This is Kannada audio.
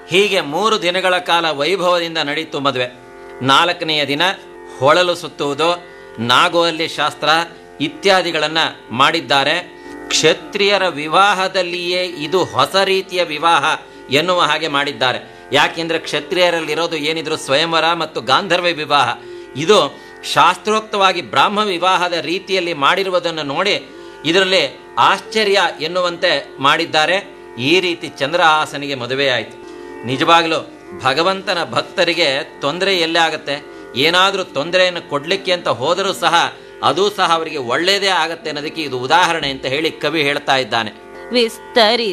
ಹೀಗೆ ಮೂರು ದಿನಗಳ ಕಾಲ ವೈಭವದಿಂದ ನಡೀತು ಮದುವೆ ನಾಲ್ಕನೆಯ ದಿನ ಹೊಳಲು ಸುತ್ತುವುದು ನಾಗೋಲ್ಲಿ ಶಾಸ್ತ್ರ ಇತ್ಯಾದಿಗಳನ್ನ ಮಾಡಿದ್ದಾರೆ ಕ್ಷತ್ರಿಯರ ವಿವಾಹದಲ್ಲಿಯೇ ಇದು ಹೊಸ ರೀತಿಯ ವಿವಾಹ ಎನ್ನುವ ಹಾಗೆ ಮಾಡಿದ್ದಾರೆ ಯಾಕೆಂದ್ರೆ ಕ್ಷತ್ರಿಯರಲ್ಲಿರೋದು ಏನಿದ್ರು ಸ್ವಯಂವರ ಮತ್ತು ಗಾಂಧರ್ವ ವಿವಾಹ ಇದು ಶಾಸ್ತ್ರೋಕ್ತವಾಗಿ ಬ್ರಾಹ್ಮ ವಿವಾಹದ ರೀತಿಯಲ್ಲಿ ಮಾಡಿರುವುದನ್ನು ನೋಡಿ ಇದರಲ್ಲಿ ಆಶ್ಚರ್ಯ ಎನ್ನುವಂತೆ ಮಾಡಿದ್ದಾರೆ ಈ ರೀತಿ ಚಂದ್ರಹಾಸನಿಗೆ ಮದುವೆಯಾಯಿತು ನಿಜವಾಗಲೂ ಭಗವಂತನ ಭಕ್ತರಿಗೆ ತೊಂದರೆ ಎಲ್ಲೇ ಆಗತ್ತೆ ಏನಾದರೂ ತೊಂದರೆಯನ್ನು ಕೊಡ್ಲಿಕ್ಕೆ ಅಂತ ಹೋದರೂ ಸಹ ಅದು ಸಹ ಅವರಿಗೆ ಒಳ್ಳೆಯದೇ ಆಗತ್ತೆ ಅನ್ನೋದಕ್ಕೆ ಇದು ಉದಾಹರಣೆ ಅಂತ ಹೇಳಿ ಕವಿ ಹೇಳ್ತಾ ಇದ್ದಾನೆ ವಿಸ್ತರಿ